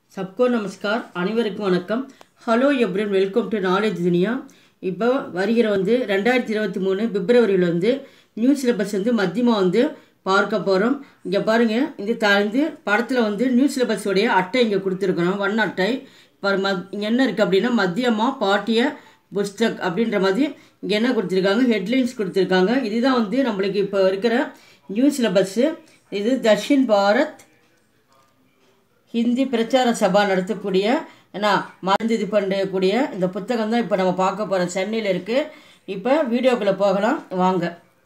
சப்கோ நமஸ்கார் அனைவருக்கும் வணக்கம் hello everyone welcome to Knowledge Duniya இப்போ வருகிற வந்து ரெண்டாயிரத்தி இருபத்தி மூணு பிப்ரவரியில் வந்து நியூ சிலபஸ் வந்து மத்தியமாக வந்து பார்க்க போகிறோம் இங்கே பாருங்கள் இந்த தாழ்ந்து படத்தில் வந்து நியூ சிலபஸோடைய அட்டை இங்கே கொடுத்துருக்குறோம் ஒன் அட்டை இப்போ மத் இங்கே என்ன இருக்குது அப்படின்னா மத்தியமாக பாட்டிய புஸ்தக் அப்படின்ற மாதிரி இங்கே என்ன கொடுத்துருக்காங்க ஹெட்லைன்ஸ் கொடுத்துருக்காங்க இதுதான் வந்து நம்மளுக்கு இப்போ இருக்கிற நியூ சிலபஸ்ஸு இது தக்ஷின் பாரத் ஹிந்தி பிரச்சார சபா நடத்தக்கூடிய என்ன மருந்து இது பண்ணக்கூடிய இந்த புத்தகம் தான் இப்போ நம்ம பார்க்க போகிறோம் சென்னையில் இருக்குது இப்போ வீடியோக்குள்ளே போகலாம் வாங்க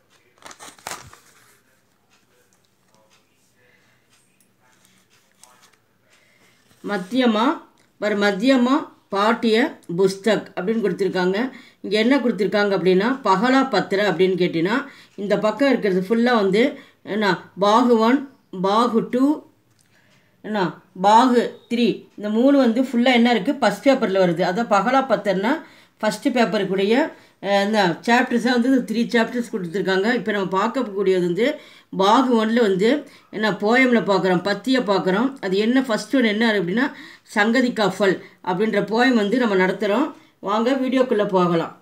மத்தியமாக வர மத்தியமாக பாட்டிய புஸ்தக் அப்படின்னு கொடுத்துருக்காங்க இங்கே என்ன கொடுத்துருக்காங்க அப்படின்னா பகலா பத்திர அப்படின்னு கேட்டிங்கன்னா இந்த பக்கம் இருக்கிறது ஃபுல்லாக வந்து என்ன பாகு ஒன் பாகு டூ என்ன பாகு த்ரீ இந்த மூணு வந்து ஃபுல்லாக என்ன இருக்குது ஃபஸ்ட் பேப்பரில் வருது அதான் பகலா பத்தர்னா ஃபஸ்ட்டு பேப்பருக்குடைய இந்த சாப்டர்ஸாக வந்து த்ரீ சாப்டர்ஸ் கொடுத்துருக்காங்க இப்போ நம்ம பார்க்கக்கூடியது வந்து பாகு ஒன்றில் வந்து என்ன போயமில் பார்க்குறோம் பத்தியை பார்க்குறோம் அது என்ன ஃபஸ்ட் ஒன் என்ன அப்படின்னா சங்கதி கஃபல் அப்படின்ற போயம் வந்து நம்ம நடத்துகிறோம் வாங்க வீடியோக்குள்ளே போகலாம்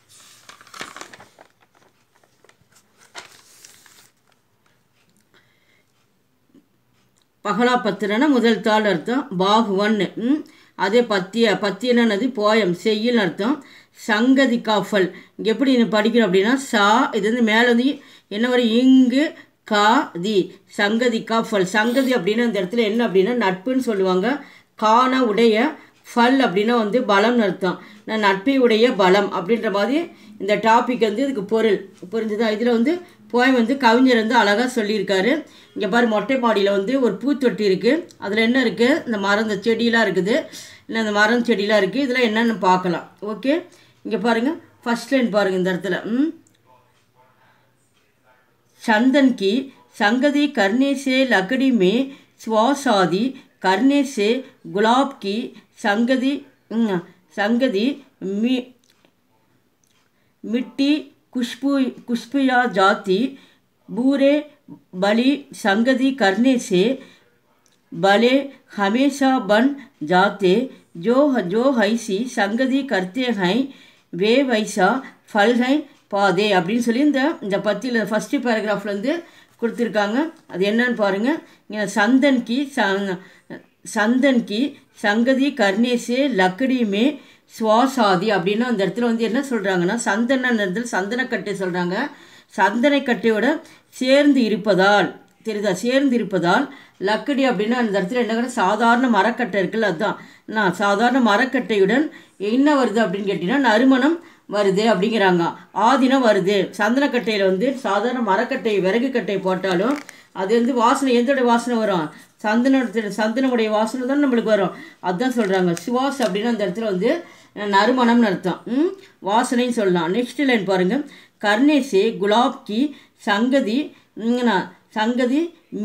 பகலா பத்திரன்னா முதல் தாள் அர்த்தம் பாகு ஒன்று அதே பத்திய பத்தியனது போயம் செய்யில் அர்த்தம் சங்கதி காஃபல் இங்கே எப்படி இது படிக்கிறோம் அப்படின்னா சா இது வந்து மேலே வந்து என்ன வரும் இங்கு கா தி சங்கதி காஃபல் சங்கதி அப்படின்னா இந்த இடத்துல என்ன அப்படின்னா நட்புன்னு சொல்லுவாங்க காண உடைய ஃபல் அப்படின்னா வந்து பலம்னு அர்த்தம் நான் நட்பை உடைய பலம் அப்படின்ற மாதிரி இந்த டாபிக் வந்து இதுக்கு பொருள் புரிஞ்சுதா இதில் வந்து போயம் வந்து கவிஞர் வந்து அழகாக சொல்லியிருக்காரு இங்கே பாரு மொட்டை மாடியில் வந்து ஒரு பூத்தொட்டி இருக்குது அதில் என்ன இருக்குது இந்த மரம் இந்த செடியெலாம் இருக்குது இல்லை இந்த மரம் செடியெலாம் இருக்குது இதில் என்னென்னு பார்க்கலாம் ஓகே இங்கே பாருங்கள் ஃபஸ்ட் லைன் பாருங்கள் இந்த இடத்துல ம் चंदन की संगति करने से लकड़ी में स्वासादि करने से गुलाब की संगति संगति मि मिट्टी खुशबू खुशबुया जाती बूरे बली संगति करने से भले हमेशा बन जाते जो जो ऐसी संगति करते हैं वे वैसा फल हैं பாதே அப்படின்னு சொல்லி இந்த இந்த பத்தியில் ஃபஸ்ட்டு பேராகிராஃபில் வந்து கொடுத்துருக்காங்க அது என்னன்னு பாருங்கள் இங்கே சந்தன் கி சந்தன் கி சங்கதி கர்ணேசே லக்கடியுமே சுவாசாதி அப்படின்னா அந்த இடத்துல வந்து என்ன சொல்கிறாங்கன்னா சந்தன இடத்துல சந்தனக்கட்டை சொல்கிறாங்க சந்தனக்கட்டையோட சேர்ந்து இருப்பதால் தெரியுதா சேர்ந்து இருப்பதால் லக்கடி அப்படின்னா அந்த இடத்துல என்ன சாதாரண மரக்கட்டை இருக்குல்ல அதுதான் நான் சாதாரண மரக்கட்டையுடன் என்ன வருது அப்படின்னு கேட்டிங்கன்னா நறுமணம் வருது அப்படிங்கிறாங்க ஆதினம் வருது சந்தனக்கட்டையில் வந்து சாதாரண மரக்கட்டை விறகு கட்டை போட்டாலும் அது வந்து வாசனை எந்தோட வாசனை வரும் சந்தனத்தில் சந்தனமுடைய வாசனை தான் நம்மளுக்கு வரும் அதுதான் சொல்கிறாங்க சுவாஸ் அப்படின்னு அந்த இடத்துல வந்து நறுமணம்னு அர்த்தம் ம் வாசனைன்னு சொல்லலாம் நெக்ஸ்ட் லைன் பாருங்கள் கர்ணேசே குலாப் கி சங்கதி சங்கதி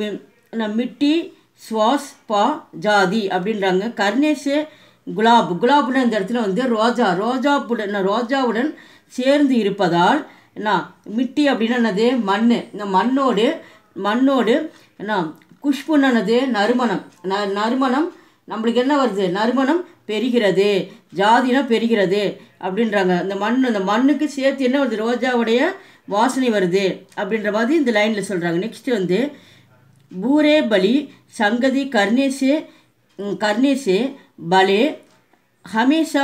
மிட்டி ஸ்வாஸ் பா ஜாதி அப்படின்றாங்க கர்ணேசே குலாப் குலாப்னு இந்த இடத்துல வந்து ரோஜா ரோஜாப்புடன் ரோஜாவுடன் சேர்ந்து இருப்பதால் என்ன மிட்டி அப்படின்னா என்னது மண் இந்த மண்ணோடு மண்ணோடு என்ன குஷ்புன்னது நறுமணம் ந நறுமணம் நம்மளுக்கு என்ன வருது நறுமணம் பெறுகிறது ஜாதினா பெறுகிறது அப்படின்றாங்க இந்த மண் அந்த மண்ணுக்கு சேர்த்து என்ன வருது ரோஜாவுடைய வாசனை வருது அப்படின்ற மாதிரி இந்த லைனில் சொல்கிறாங்க நெக்ஸ்ட்டு வந்து பூரே பலி சங்கதி கர்ணேசே கர்ணேசே பலே ஹமேஷா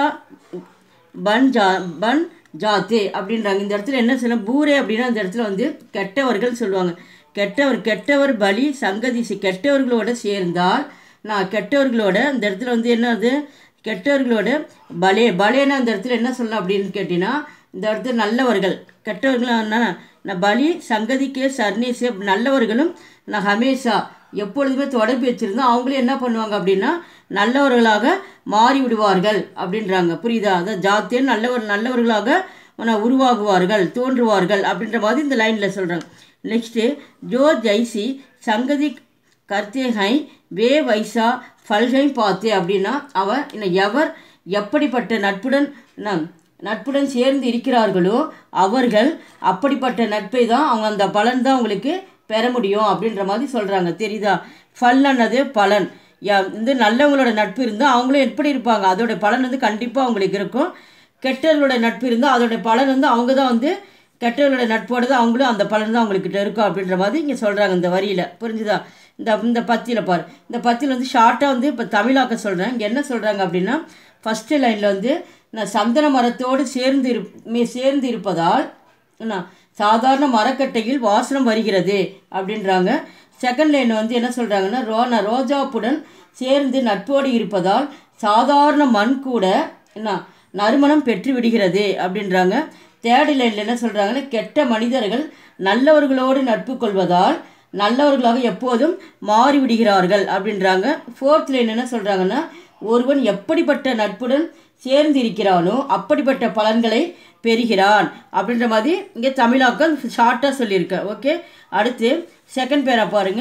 பன் ஜா பன் ஜாத்தே அப்படின்றாங்க இந்த இடத்துல என்ன சொல்ல பூரே அப்படின்னா இந்த இடத்துல வந்து கெட்டவர்கள் சொல்லுவாங்க கெட்டவர் கெட்டவர் பலி சங்கதி கெட்டவர்களோட சேர்ந்தால் நான் கெட்டவர்களோட இந்த இடத்துல வந்து என்னது கெட்டவர்களோட பலே பலேனா அந்த இடத்துல என்ன சொல்லலாம் அப்படின்னு கேட்டிங்கன்னா இந்த இடத்துல நல்லவர்கள் கெட்டவர்கள் பலி சங்கதிக்கே சர்ணேசே நல்லவர்களும் நான் ஹமேஷா எப்பொழுதுமே தொடர்பு வச்சுருந்தோம் அவங்களும் என்ன பண்ணுவாங்க அப்படின்னா நல்லவர்களாக மாறி விடுவார்கள் அப்படின்றாங்க புரியுதா அதான் ஜாத்தே நல்லவர் நல்லவர்களாக உருவாகுவார்கள் தோன்றுவார்கள் அப்படின்ற மாதிரி இந்த லைனில் சொல்கிறாங்க நெக்ஸ்ட்டு ஜோ ஜெய்சி சங்கதி கர்த்தேகை வே வைசா ஃபல்கை பார்த்தே அப்படின்னா அவர் எவர் எப்படிப்பட்ட நட்புடன் நட்புடன் சேர்ந்து இருக்கிறார்களோ அவர்கள் அப்படிப்பட்ட நட்பை தான் அவங்க அந்த பலன் தான் அவங்களுக்கு பெற முடியும் அப்படின்ற மாதிரி சொல்கிறாங்க தெரியுதா ஃபல்லன்னது பலன் யா- வந்து நல்லவங்களோட நட்பு இருந்தால் அவங்களும் எப்படி இருப்பாங்க அதோட பலன் வந்து கண்டிப்பாக அவங்களுக்கு இருக்கும் கெட்டவர்களோட நட்பு இருந்தால் அதோட பலன் வந்து அவங்க தான் வந்து கெட்டவர்களோட நட்போடு தான் அவங்களும் அந்த பலன் தான் அவங்கக்கிட்ட இருக்கும் அப்படின்ற மாதிரி இங்கே சொல்கிறாங்க இந்த வரியில் புரிஞ்சுதா இந்த இந்த பத்தியில் பாரு இந்த பத்தியில் வந்து ஷார்ட்டாக வந்து இப்போ தமிழாக்க சொல்கிறேன் இங்கே என்ன சொல்கிறாங்க அப்படின்னா ஃபஸ்ட்டு லைனில் வந்து நான் சந்தன மரத்தோடு சேர்ந்து இரு மே- சேர்ந்து இருப்பதால் என்ன சாதாரண மரக்கட்டையில் வாசனம் வருகிறது அப்படின்றாங்க செகண்ட் லைன் வந்து என்ன சொல்கிறாங்கன்னா ரோ நான் ரோஜாப்புடன் சேர்ந்து நட்போடு இருப்பதால் சாதாரண மண் கூட என்ன நறுமணம் பெற்று விடுகிறது அப்படின்றாங்க தேர்ட் லைனில் என்ன சொல்கிறாங்கன்னா கெட்ட மனிதர்கள் நல்லவர்களோடு நட்பு கொள்வதால் நல்லவர்களாக எப்போதும் மாறிவிடுகிறார்கள் அப்படின்றாங்க ஃபோர்த் லைன் என்ன சொல்கிறாங்கன்னா ஒருவன் எப்படிப்பட்ட நட்புடன் சேர்ந்து இருக்கிறானோ அப்படிப்பட்ட பலன்களை பெறுகிறான் அப்படின்ற மாதிரி இங்கே தமிழாக்கம் ஷார்ட்டாக சொல்லியிருக்கேன் ஓகே அடுத்து செகண்ட் பேரா பாருங்க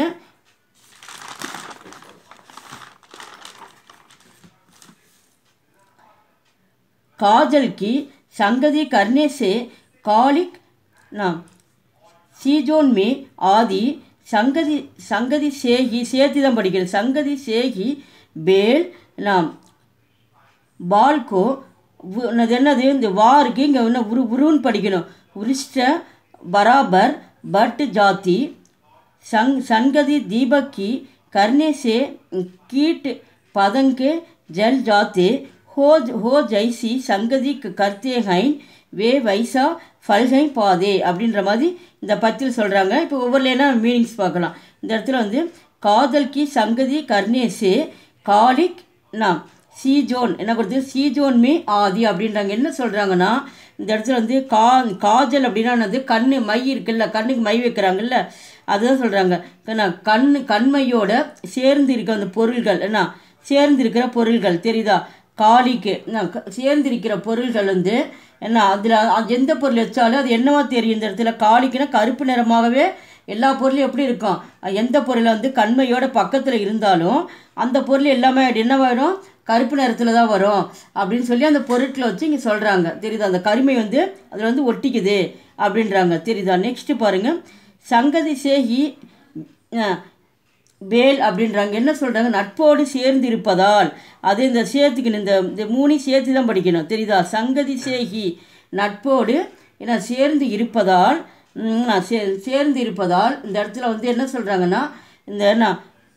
काजल की संगति करने से कालिक ना सीजोन में आदि संगति संगति से ही சேர்த்து தான் படிக்கிறது சங்கதி சேகி பேல் நாம் பால்கோ வு- என்னது என்னது இந்த வாருக்கு இங்கே என்ன உரு உருன்னு படிக்கணும் உரிஷ்ட பராபர் பட் ஜாதி संग संगति दीपक की करने से कीट पतंग के जल जाते हो हो जैसी संगति करते हैं வே வைசா ஃபல்கை பாதே அப்படின்ற மாதிரி இந்த பத்தில் சொல்கிறாங்க இப்போ ஒவ்வொரு லைனா மீனிங்ஸ் பார்க்கலாம் இந்த இடத்துல வந்து காதல் கி சங்கதி கர்ணேசே காலிக் நாம் சீஜோன் என்ன கொடுத்து சீஜோன் மே ஆதி அப்படின்றாங்க என்ன சொல்கிறாங்கன்னா இந்த இடத்துல வந்து கா காஜல் அப்படின்னா என்னது கண்ணு மை இருக்குல்ல கண்ணுக்கு மை வைக்கிறாங்கல்ல அதுதான் சொல்கிறாங்க என்ன கண் கண்மையோட சேர்ந்து இருக்க அந்த பொருள்கள் என்ன சேர்ந்து இருக்கிற பொருள்கள் தெரியுதா காலிக்கு என்ன க- சேர்ந்து இருக்கிற பொருள்கள் வந்து என்ன அதில் எந்த பொருள் வச்சாலும் அது என்னவா தெரியும் இந்த இடத்துல காலிக்குன்னா கருப்பு நிறமாகவே எல்லா பொருளும் எப்படி இருக்கும் அஹ் எந்த பொருள் வந்து கண்மையோட பக்கத்தில் இருந்தாலும் அந்த பொருள் எல்லாமே என்ன வரும் கருப்பு நிறத்தில் தான் வரும் அப்படின்னு சொல்லி அந்த பொருட்களை வச்சு இங்கே சொல்கிறாங்க தெரியுதா அந்த கருமை வந்து அதில் வந்து ஒட்டிக்குது அப்படின்றாங்க தெரியுதா நெக்ஸ்ட்டு பாருங்கள் சங்கதி சேகி அஹ், வேல் அப்படின்றாங்க என்ன சொல்கிறாங்க நட்போடு சேர்ந்து இருப்பதால் அது இந்த சேர்த்துக்கணும் இந்த இந்த மூணையும் சேர்த்து தான் படிக்கணும் தெரியுதா சங்கதி சேகி நட்போடு என்ன சேர்ந்து இருப்பதால் ம், நான் சே சேர்ந்து இருப்பதால் இந்த இடத்துல வந்து என்ன சொல்கிறாங்கன்னா இந்த என்ன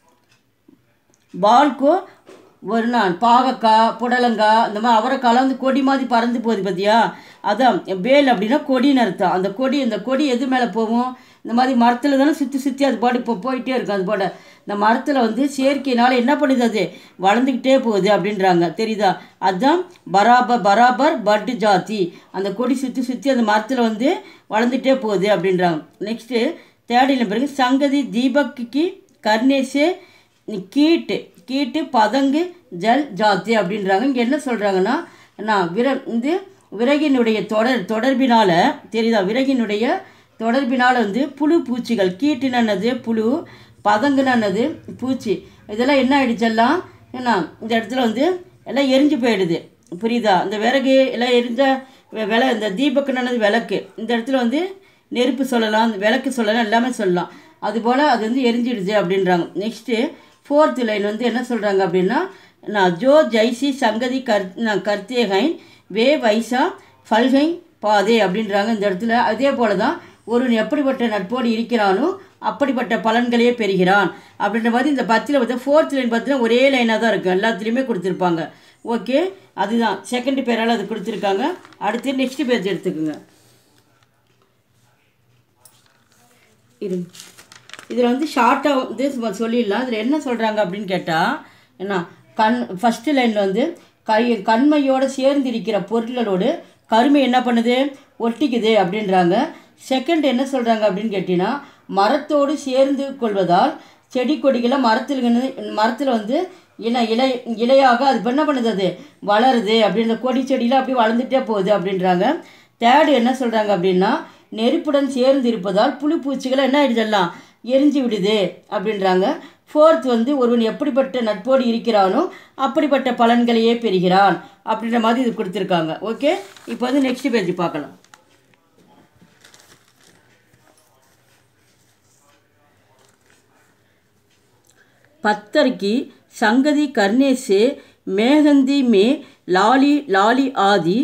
பால்கோ ஒரு நாள் பாகக்காய் புடலங்காய் இந்த மாதிரி அவரைக்காலாம் வந்து கொடி மாதிரி பறந்து போகுது பார்த்தியா அதான் வேல் அப்படின்னா கொடின்னு அர்த்தம் அந்த கொடி இந்த கொடி எது மேலே போகும் இந்த மாதிரி மரத்தில் தானே சுற்றி சுற்றி அது பாடி இப்போ போயிட்டே இருக்கும் அது போட இந்த மரத்தில் வந்து செயற்கையினால் என்ன பண்ணுது அது வளர்ந்துக்கிட்டே போகுது அப்படின்றாங்க தெரியுதா அதுதான் பராபர் பராபர் பட்டு ஜாதி அந்த கொடி சுற்றி சுற்றி அந்த மரத்தில் வந்து வளர்ந்துட்டே போகுது அப்படின்றாங்க நெக்ஸ்ட்டு தேடின பிறகு சங்கதி தீபக்கு கர்ணேசே கீட்டு கீட்டு பதங்கு ஜல் ஜாத்தி அப்படின்றாங்க இங்கே என்ன சொல்கிறாங்கன்னா நான் விர வந்து விறகினுடைய தொடர் தொடர்பினால் தெரியுதா விறகினுடைய தொடர்பினால் வந்து புழு பூச்சிகள் கீட்டுனது புழு பதங்குனது பூச்சி இதெல்லாம் என்ன ஆயிடுச்செல்லாம் என்ன இந்த இடத்துல வந்து எல்லாம் எரிஞ்சு போயிடுது புரியுதா இந்த விறகு எல்லாம் எரிஞ்ச வெ- விள இந்த தீபக்குனது விளக்கு இந்த இடத்துல வந்து நெருப்பு சொல்லலாம் அந்த விளக்கு சொல்லலாம் எல்லாமே சொல்லலாம் அதுபோல் அது வந்து எரிஞ்சிடுது அப்படின்றாங்க நெக்ஸ்ட்டு ஃபோர்த் லைன் வந்து என்ன சொல்கிறாங்க அப்படின்னா நான் ஜோ ஜெய்சி சங்கதி கர் நான் கர்த்தேகைன் வே வைசா ஃபல்கை பாதே அப்படின்றாங்க இந்த இடத்துல அதே போல தான் ஒருவன் எப்படிப்பட்ட நட்போடு இருக்கிறானோ அப்படிப்பட்ட பலன்களையே பெறுகிறான் அப்படின்ற மாதிரி இந்த பத்தில் பார்த்தா ஃபோர்த் லைன் பார்த்தீங்கன்னா ஒரே லைனாக தான் இருக்கும் எல்லாத்துலேயுமே கொடுத்துருப்பாங்க ஓகே அதுதான் செகண்ட் பேரால் அது கொடுத்துருக்காங்க அடுத்து நெக்ஸ்ட் பேஜ் எடுத்துக்கோங்க இது இதில் வந்து ஷார்ட்டாக வந்து சும்மா சொல்லிடலாம் இதில் என்ன சொல்கிறாங்க அப்படின்னு கேட்டால் என்ன கண் ஃபஸ்ட்டு லைனில் வந்து கை கண்மையோடு சேர்ந்து இருக்கிற பொருட்களோடு கருமை என்ன பண்ணுது ஒட்டிக்குது அப்படின்றாங்க செகண்ட் என்ன சொல்கிறாங்க அப்படின்னு கேட்டிங்கன்னா மரத்தோடு சேர்ந்து கொள்வதால் செடி கொடிகளை மரத்தில் மரத்தில் வந்து இலை இலை இலையாக அது இப்ப என்ன பண்ணுது அது வளருது அப்படின்ற கொடி செடியில் அப்படியே வளர்ந்துட்டே போகுது அப்படின்றாங்க தேர்டு என்ன சொல்கிறாங்க அப்படின்னா நெருப்புடன் சேர்ந்து இருப்பதால் புழு பூச்சிகளை என்ன ஆயிடுதெல்லாம் எரிஞ்சு விடுது அப்படின்றாங்க ஃபோர்த் வந்து ஒருவன் எப்படிப்பட்ட நட்போடு இருக்கிறானோ அப்படிப்பட்ட பலன்களையே பெறுகிறான் அப்படின்ற மாதிரி இது கொடுத்துருக்காங்க ஓகே இப்போ வந்து நெக்ஸ்ட் பேஜ் பார்க்கலாம் पत्थर की संगति करने से मेहंदी में लाली लाली आदि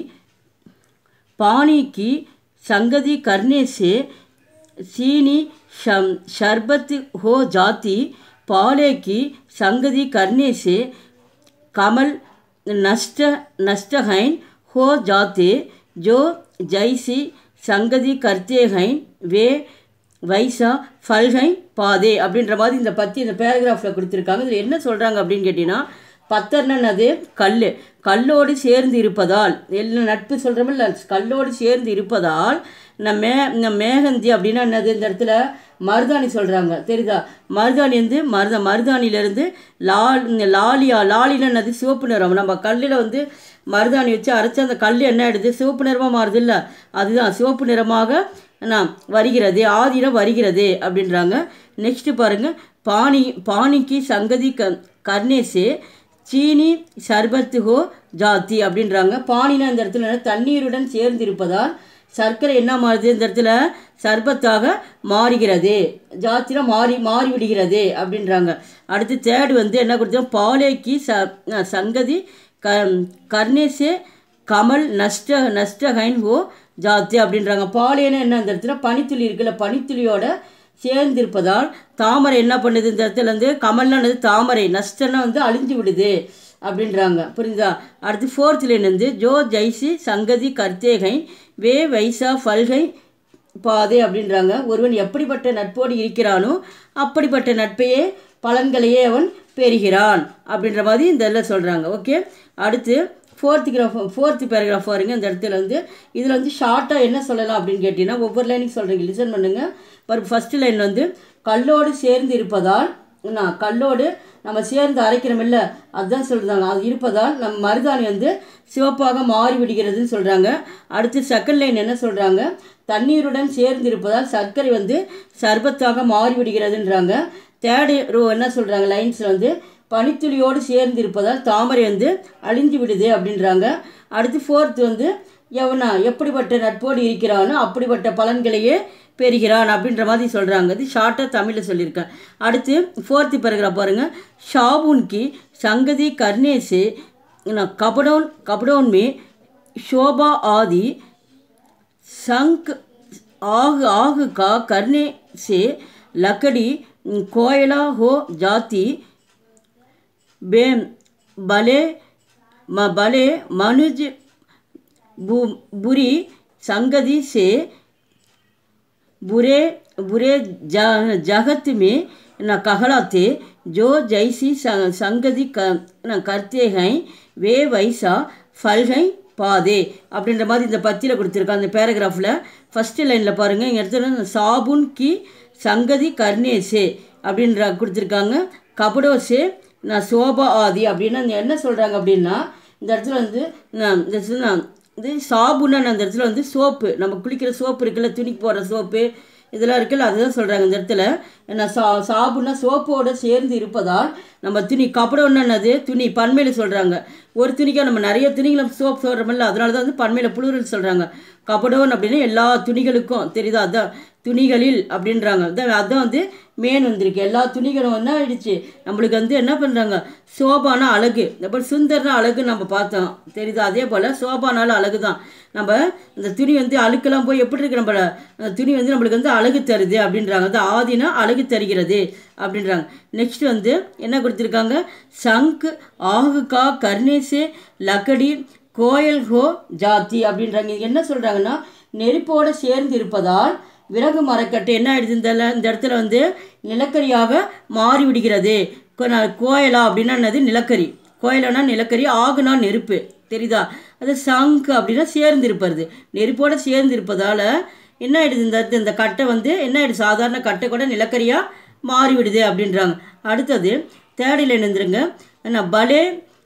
पानी की संगति करने से चीनी शम- शरबत हो जाती पाले की संगति करने से कमल नष्ट नष्टहैन हो जाते जो जैसी संगति करते हैं वे வைசா ஃபல்கை பாதே அப்படின்ற மாதிரி இந்த பத்தி இந்த பேராகிராஃபில் கொடுத்துருக்காங்க இதில் என்ன சொல்கிறாங்க அப்படின்னு கேட்டிங்கன்னா பத்தர்னது கல் கல்லோடு சேர்ந்து இருப்பதால் எல்லாம் நட்பு சொல்கிறோமில்ல கல்லோடு சேர்ந்து இருப்பதால் இந்த மே இந்த மேகந்தி அப்படின்னா என்னது இந்த இடத்துல மருதாணி சொல்கிறாங்க தெரியுதா மருதாணி வந்து மருத மருதாணியிலேருந்து லால் இந்த லாலியா லாலினா என்னது சிவப்பு நிறம் நம்ம கல்லில் வந்து மருதாணி வச்சு அரைச்சி அந்த கல் என்ன ஆயிடுது சிவப்பு நிறமாக மாறுது இல்லை அதுதான் சிவப்பு நிறமாக நான் வருகிறது ஆதின வருகிறது அப்படின்றாங்க நெக்ஸ்ட் பாருங்க பானி பானிக்கு சங்கதி க கர்ணேசே சீனி சர்பத்து ஹோ ஜாத்தி அப்படின்றாங்க பானினா இந்த இடத்துல என்ன? தண்ணீருடன் சேர்ந்து இருப்பதால் சர்க்கரை என்ன மாறுது இந்த இடத்துல சர்பத்தாக மாறுகிறது ஜாத்தினா மாறி மாறி விடுகிறது அப்படின்றாங்க அடுத்து தேர்டு வந்து என்ன கொடுத்தோம் பாலேக்கு ச அஹ் சங்கதி க கர்ணேசே கமல் நஷ்ட நஷ்டகைன் ஓ ஜாத்தி அப்படின்றாங்க பாலேன்னு என்ன அந்த இடத்துல பனித்துளி இருக்குல்ல பனித்துளியோட சேர்ந்திருப்பதால் தாமரை என்ன பண்ணுது இந்த இடத்துல வந்து கமல்னானது தாமரை நஷ்டம்னா வந்து அழிஞ்சு விடுது அப்படின்றாங்க புரியுதா அடுத்து ஃபோர்த் லைன் வந்து ஜோ ஜெய்சி சங்கதி கர்த்தேகை வே வைசா ஃபல்கை பாதை அப்படின்றாங்க ஒருவன் எப்படிப்பட்ட நட்போடு இருக்கிறானோ அப்படிப்பட்ட நட்பையே பலன்களையே அவன் பெறுகிறான் அப்படின்ற மாதிரி இந்த இதில் சொல்கிறாங்க ஓகே அடுத்து ஃபோர்த்து கிராஃப் ஃபோர்த்து பேராகிராஃப் பாருங்க இந்த இடத்துல வந்து இதில் வந்து ஷார்ட்டாக என்ன சொல்லலாம் அப்படின்னு கேட்டிங்கன்னா ஒவ்வொரு லைனுக்கு சொல்கிறீங்க லிசன் பண்ணுங்கள் பாருங்க ஃபஸ்ட்டு லைன் வந்து கல்லோடு சேர்ந்து இருப்பதால் என்ன கல்லோடு நம்ம சேர்ந்து அரைக்கிறோமில்ல அதுதான் சொல்கிறாங்க அது இருப்பதால் நம்ம மருதாணி வந்து சிவப்பாக மாறி விடுகிறதுன்னு சொல்கிறாங்க அடுத்து செகண்ட் லைன் என்ன சொல்கிறாங்க தண்ணீருடன் சேர்ந்து இருப்பதால் சர்க்கரை வந்து சர்பத்தாக மாறி விடுகிறதுன்றாங்க தேர்டு ரோ என்ன சொல்கிறாங்க லைன்ஸில் வந்து பனித்துளியோடு சேர்ந்து இருப்பதால் தாமரை வந்து அழிஞ்சு விடுது அப்படின்றாங்க அடுத்து ஃபோர்த்து வந்து எவனா எப்படிப்பட்ட நட்போடு இருக்கிறானோ அப்படிப்பட்ட பலன்களையே பெறுகிறான் அப்படின்ற மாதிரி சொல்கிறாங்க இது ஷார்ட்டாக தமிழில் சொல்லியிருக்கேன் அடுத்து ஃபோர்த்து பேராகிராஃப் பாருங்கள் ஷாபுன்கி சங்கதி கர்ணேசே கபடோன் கபடோன் மே शोभा आदि संक आग आग का करने से लकड़ी कोयला हो जाती बे भले म भले मनुज बु- बुरी संगति से बुरे बुरे ज- जगत में न कहलाते जो जैसी सं- संगति क न करते हैं वे वैसा फल हैं பாதே அப்படின்ற மாதிரி இந்த பத்தியில் கொடுத்துருக்காங்க அந்த பேராகிராஃபில் ஃபஸ்ட்டு லைனில் பாருங்கள் இங்கே இடத்துல சாபுன் கி சங்கதி கர்ணேசே அப்படின்ற கொடுத்துருக்காங்க கபடோசே நான் சோபா ஆதி அப்படின்னா இங்க என்ன சொல்கிறாங்க அப்படின்னா இந்த இடத்துல வந்து நான் இந்த இடத்துல நான் இது சாபுன்னா அந்த இடத்துல வந்து சோப்பு நம்ம குளிக்கிற சோப்பு இருக்குல்ல துணிக்கு போடுற சோப்பு இதெல்லாம் இருக்குல்ல அதுதான் சொல்கிறாங்க இந்த இடத்துல என்ன சா சாபுன்னா சோப்போடு சேர்ந்து இருப்பதால் நம்ம துணி கப்படம்னு என்னது துணி பன்மையில் சொல்கிறாங்க ஒரு துணிக்காக நம்ம நிறைய துணிகளை சோப் சொல்கிறோமில்ல அதனால தான் வந்து பன்மையில் புளூரல் சொல்கிறாங்க கபடோன் அப்படின்னா எல்லா துணிகளுக்கும் தெரியுதா அதான் துணிகளில் அப்படின்றாங்க அதான் அதான் வந்து மேன் வந்திருக்கு எல்லா துணிகளும் என்ன ஆயிடுச்சு நம்மளுக்கு வந்து என்ன பண்ணுறாங்க சோபானா அழகு அப்புறம் சுந்தர்னா அழகு நம்ம பார்த்தோம் தெரியுதா அதே போல் சோபானாலும் அழகு தான் நம்ம இந்த துணி வந்து அழுக்கெல்லாம் போய் எப்படி இருக்கு நம்மள அந்த துணி வந்து நம்மளுக்கு வந்து அழகு தருது அப்படின்றாங்க அது ஆதினா அழகு தருகிறது அப்படின்றாங்க நெக்ஸ்ட் வந்து என்ன கொடுத்துருக்காங்க சங்க் ஆகுகா கர்ணேசே லக்கடி கோயல் ஹோ ஜாதி அப்படின்றாங்க இது என்ன சொல்கிறாங்கன்னா நெருப்போடு சேர்ந்து இருப்பதால் விறகு மரக்கட்டை என்ன ஆயிடுது இந்த இல- இந்த இடத்துல வந்து நிலக்கரியாக மாறி விடுகிறது கொ- நான் கோயலா அப்படின்னா என்னது நிலக்கரி கோயலானா நிலக்கரி ஆகுனா நெருப்பு தெரியுதா அது சங்கு அப்படின்னா சேர்ந்து இருப்பது நெருப்போடு சேர்ந்து இருப்பதால் என்ன ஆயிடுது இந்த இடத்து- இந்த கட்டை வந்து என்ன ஆயிடுது சாதாரண கட்டை கூட நிலக்கரியாக மாறிவிடுது அப்படின்றாங்க அடுத்தது தேர்டில் இருந்துருங்க என்ன பலே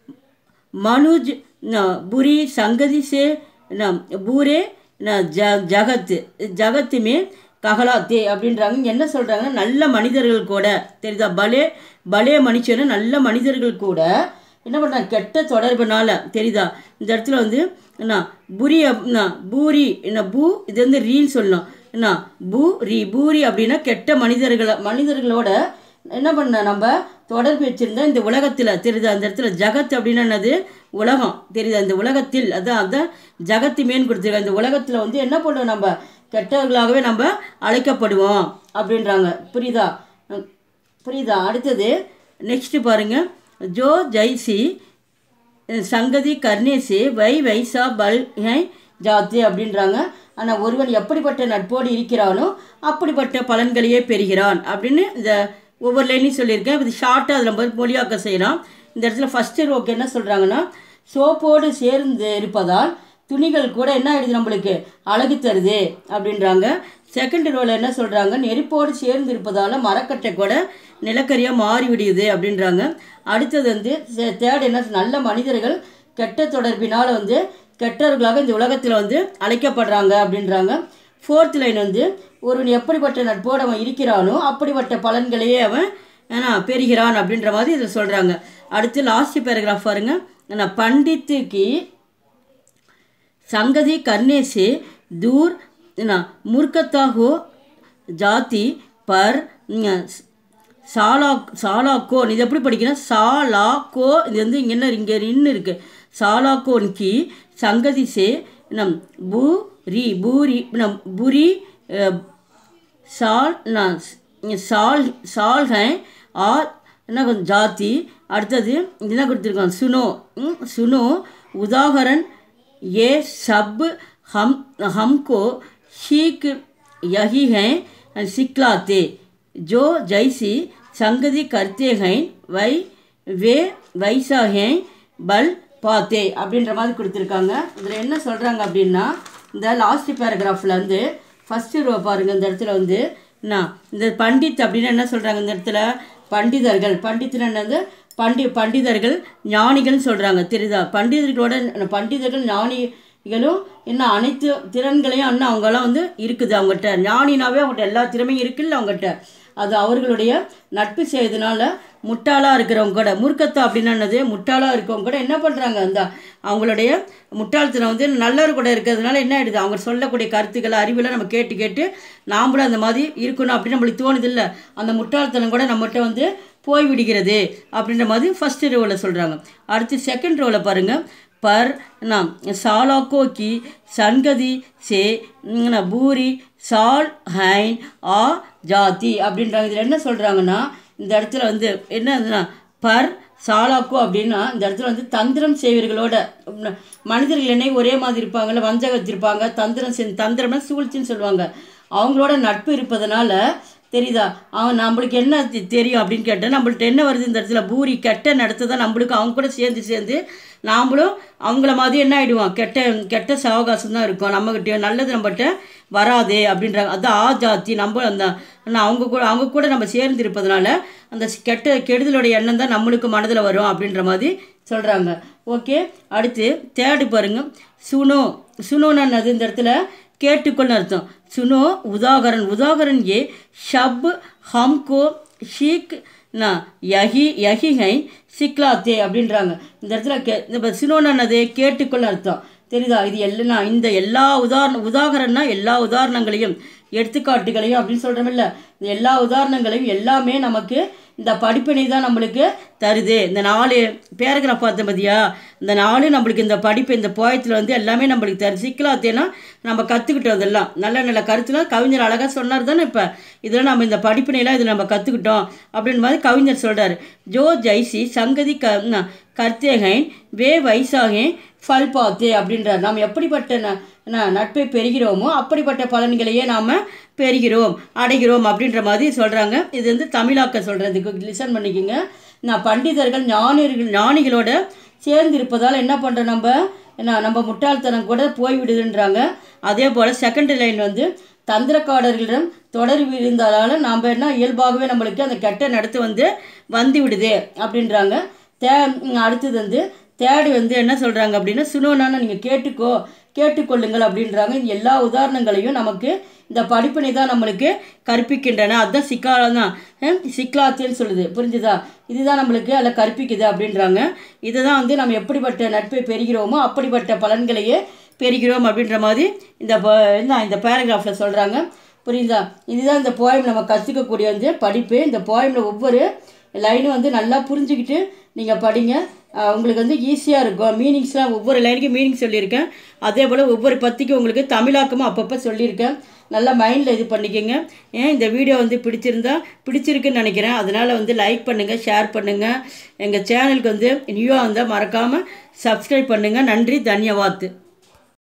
मनुज न बुरी संगति से न பூரே ந ஜ ஜகத்து ஜகத்துமே ககலாத்தே அப்படின்றாங்க இங்க என்ன சொல்கிறாங்கன்னா நல்ல மனிதர்கள் கூட தெரியுதா பலே பலே மனுஷனு நல்ல மனிதர்கள் கூட என்ன பண்ணுறாங்க கெட்ட தொடர்புனால தெரியுதா இந்த இடத்துல வந்து என்ன புரி அப்- என்ன பூரி என்ன பூ இது வந்து ரீன்னு சொல்லணும் என்ன பூ ரீ பூரி அப்படின்னா கெட்ட மனிதர்களை மனிதர்களோட என்ன பண்ண நம்ம தொடர்பு வச்சிருந்தா இந்த உலகத்தில் தெரியுது அந்த இடத்துல ஜகத் அப்படின்னு என்னது உலகம் தெரியுது அந்த உலகத்தில் அதான் அதான் ஜகத்து மேன் கொடுத்துருக்க அந்த உலகத்தில் வந்து என்ன பண்ணுவோம் நம்ம கெட்டவர்களாகவே நம்ம அழைக்கப்படுவோம் அப்படின்றாங்க புரியுதா உம், புரியுதா அடுத்தது நெக்ஸ்ட்டு பாருங்க ஜோ ஜெய்சி சங்கதி கர்ணேசே வை வைசா பல் ஹை ஜாத்து அப்படின்றாங்க ஆனால் ஒருவன் எப்படிப்பட்ட நட்போடு இருக்கிறானோ அப்படிப்பட்ட பலன்களையே பெறுகிறான் அப்படின்னு இந்த ஒவ்வொரு லைனையும் சொல்லியிருக்கேன் இது ஷார்ட்டாக அதில் நம்ம மொழியாக்க செய்யலாம் இந்த இடத்துல ஃபஸ்ட்டு ரோக்கு என்ன சொல்கிறாங்கன்னா சோப்போடு சேர்ந்து இருப்பதால் துணிகள் கூட என்ன ஆயிடுது நம்மளுக்கு அழகு தருது அப்படின்றாங்க செகண்ட் ரோவில் என்ன சொல்கிறாங்க நெருப்போடு சேர்ந்து இருப்பதால் மரக்கட்டை கூட நிலக்கரியாக மாறி விடுது அப்படின்றாங்க அடுத்தது வந்து தேர்ட் என்ன நல்ல மனிதர்கள் கெட்ட தொடர்பினால் வந்து கெட்டவர்களாக இந்த உலகத்தில் வந்து அழைக்கப்படுறாங்க அப்படின்றாங்க ஃபோர்த் லைன் வந்து ஒருவன் எப்படிப்பட்ட நட்போடு அவன் இருக்கிறானோ அப்படிப்பட்ட பலன்களையே அவன் ஏன்னா பெறுகிறான் அப்படின்ற மாதிரி இதில் சொல்கிறாங்க அடுத்து லாஸ்ட் பேராகிராஃப் பாருங்க ஏன்னா பண்டித்துக்கு संगति करने से दूर ना मूर्खता हो जाति पर न, சாலா சாலாக்கோ இது எப்படி படிக்கணும் சாலாக்கோ இது வந்து இங்கே என்ன இங்கே இன்னு இருக்கு சாலாக்கோன் கி சங்கதி சே நம் பூரி பூரி நம் புரி அஹ், साल ना साल साल हैं और என்ன கொஞ்சம் ஜாதி அடுத்தது என்ன கொடுத்துருக்கோம் சுனோ ம், சுனோ உதாகரன் ये सब हम हमको सीख यही हैं सिखलाते जो जैसी संगति करते हैं வை வே வைசா हैं பல் பாத்தே அப்படின்ற மாதிரி கொடுத்துருக்காங்க இதில் என்ன சொல்கிறாங்க அப்படின்னா இந்த லாஸ்ட் பேராகிராஃபில் வந்து ஃபஸ்ட்டு ரோ பாருங்கள் இந்த இடத்துல வந்து என்ன இந்த பண்டித் அப்படின்னு என்ன சொல்கிறாங்க இந்த இடத்துல பண்டிதர்கள் பண்டித்துன்னு என்னது பண்டி பண்டிதர்கள் ஞானிகள்னு சொல்கிறாங்க தெரியுதா பண்டிதர்களோட பண்டிதர்கள் ஞானிகளும் என்ன அனைத்து திறன்களையும் இன்னும் அவங்கெல்லாம் வந்து இருக்குது அவங்ககிட்ட ஞானினாவே அவங்ககிட்ட எல்லா திறமையும் இருக்குல்ல அவங்ககிட்ட அது அவர்களுடைய நட்பு செய்யறதுனால முட்டாளாக இருக்கிறவங்க கூட மூர்க்கத்தா அப்படின்னு என்னது முட்டாளாக இருக்கவங்க கூட என்ன பண்ணுறாங்க அந்த அவங்களுடைய முட்டாள்தனம் வந்து நல்லவர் கூட இருக்கிறதுனால என்ன ஆயிடுது அவங்க சொல்லக்கூடிய கருத்துக்களை அறிவுகளை நம்ம கேட்டு கேட்டு நாமளும் அந்த மாதிரி இருக்கணும் அப்படின்னு நம்மளுக்கு தோணுது இல்லை அந்த முட்டாள்தனம் கூட நம்மகிட்ட வந்து போய் விடுகிறது அப்படின்ற மாதிரி ஃபர்ஸ்ட் ரோவில் சொல்கிறாங்க அடுத்து செகண்ட் ரோவில் பாருங்கள் पर ना सालाको की संगति से ना பூரி சால் ஹைன் ஆ ஜாதி அப்படின்றாங்க இதில் என்ன சொல்கிறாங்கன்னா இந்த இடத்துல வந்து என்னதுன்னா பர் சாலாக்கோ அப்படின்னா இந்த இடத்துல வந்து தந்திரம் செய்வர்களோட உம், மனிதர்கள் என்ன ஒரே மாதிரி இருப்பாங்கல்ல வஞ்சகம் இருப்பாங்க தந்திரம் செய் தந்திரம்னா சூழ்ச்சின்னு சொல்லுவாங்க அவங்களோட நட்பு இருப்பதனால தெரியுதா அவன் நம்மளுக்கு என்ன தெ- தெரியும் அப்படின்னு கேட்டால் நம்மள்ட்ட என்ன வருது இந்த இடத்துல பூரி கெட்ட நடத்தை தான் நம்மளுக்கு அவங்க கூட சேர்ந்து சேர்ந்து நாமளும் அவங்கள மாதிரி என்ன ஆகிடுவோம் கெட்ட கெட்ட சாவகாசம் தான் இருக்கும் நம்மகிட்ட நல்லது நம்மகிட்ட வராது அப்படின்றாங்க அதான் ஆ ஜாதி நம்ம அந்த ஆனா அவங்க கூட அவங்க கூட நம்ம சேர்ந்து இருப்பதனால அந்த ஸ்- கெட்ட கெடுதலுடைய எண்ணம் தான் நம்மளுக்கு மனதில் வரும் அப்படின்ற மாதிரி சொல்கிறாங்க ஓகே அடுத்து தேர்டு பாருங்க சுனோ சுனோன்னு என்னது இந்த இடத்துல கேட்டுக்கொள்னு அர்த்தம் சுனோ உதாகரன் உதாகரன் ஏ ஷப் ஹம்கோ ஷீக் நா யஹி யஹிஹை சிக்லாத்தே அப்படின்றாங்க இந்த இடத்துல கே இந்த சுனோன்னு என்னது கேட்டுக்கொள்ள அர்த்தம் தெரியுதா இது எல்லாம் இந்த எல்லா உதாரண உதாகரம்னா எல்லா உதாரணங்களையும் எடுத்துக்காட்டுகளையும் அப்படின்னு சொல்கிறோமில்ல இந்த எல்லா உதாரணங்களையும் எல்லாமே நமக்கு இந்த படிப்பினை தான் நம்மளுக்கு தருது இந்த நாலு பேராகிராஃப் பார்த்தேன் பார்த்தியா இந்த நாலு நம்மளுக்கு இந்த படிப்பு இந்த போயத்தில் வந்து எல்லாமே நம்மளுக்கு தருது சிக்கலாத்தேனா நம்ம கற்றுக்கிட்டோம் இதெல்லாம் நல்ல நல்ல கருத்துலாம் கவிஞர் அழகாக சொன்னார் தானே இப்போ இதெல்லாம் நம்ம இந்த படிப்பினையெல்லாம் இது நம்ம கற்றுக்கிட்டோம் அப்படின்னு மாதிரி கவிஞர் சொல்கிறார் ஜோ ஜெய்சி சங்கதி க ந- கர்த்தேகைன் வே வைசாகேன் ஃபல் பார்த்தே அப்படின்றார் நாம் எப்படிப்பட்ட ந- ந- நட்பை பெறுகிறோமோ அப்படிப்பட்ட பலன்களையே நாம் பெறுகிறோம் அடைகிறோம் அப்படின்ற மாதிரி சொல்கிறாங்க இது வந்து தமிழாக்க சொல்கிறதுக்கு லிசன் பண்ணிக்கோங்க நான் பண்டிதர்கள் ஞானிகள் ஞானிகளோட சேர்ந்து இருப்பதால் என்ன பண்ணுறோம் நம்ம என்ன நம்ம முட்டாள்தனம் கூட போய்விடுதுன்றாங்க அதே போல் செகண்ட் லைன் வந்து தந்திரக்காரர்களிடம் தொடர்பு இருந்ததால் நாம் என்ன இயல்பாகவே நம்மளுக்கு அந்த கெட்ட நடத்து வந்து வந்து விடுது அப்படின்றாங்க தே ம், அடுத்தது வந்து தேடி வந்து என்ன சொல்கிறாங்க அப்படின்னா சுனோனான நீங்கள் கேட்டுக்கோ கேட்டுக்கொள்ளுங்கள் அப்படின்றாங்க இந்த எல்லா உதாரணங்களையும் நமக்கு இந்த படிப்பினை தான் நம்மளுக்கு கற்பிக்கின்றன அதுதான் சிக்கா தான் ஹம், சிக்லாத்தின்னு சொல்லுது புரிஞ்சுதா இதுதான் நம்மளுக்கு அதில் கற்பிக்குது அப்படின்றாங்க இதை தான் வந்து நம்ம எப்படிப்பட்ட நட்பை பெறுகிறோமோ அப்படிப்பட்ட பலன்களையே பெறுகிறோம் அப்படின்ற மாதிரி இந்த ப- என்ன இந்த பேராகிராஃபில் சொல்கிறாங்க புரியுதா இதுதான் இந்த போயம் நம்ம கற்றுக்கக்கூடிய வந்து படிப்பு இந்த போயமில் ஒவ்வொரு லைனும் வந்து நல்லா புரிஞ்சுக்கிட்டு நீங்கள் படிங்க அஹ் உங்களுக்கு வந்து ஈஸியாக இருக்கும் மீனிங்ஸ்லாம் ஒவ்வொரு லைனுக்கும் மீனிங் சொல்லியிருக்கேன் அதே போல் ஒவ்வொரு பத்திக்கும் உங்களுக்கு தமிழாக்கமும் அப்பப்போ சொல்லியிருக்கேன் நல்லா மைண்டில் இது பண்ணிக்கோங்க ஏன் இந்த வீடியோ வந்து பிடிச்சிருந்தா பிடிச்சிருக்குன்னு நினைக்கிறேன் அதனால் வந்து லைக் பண்ணுங்கள் ஷேர் பண்ணுங்கள் எங்கள் சேனலுக்கு வந்து நியூவாக வந்தால் மறக்காமல் சப்ஸ்கிரைப் பண்ணுங்கள் நன்றி தன்யவாத்து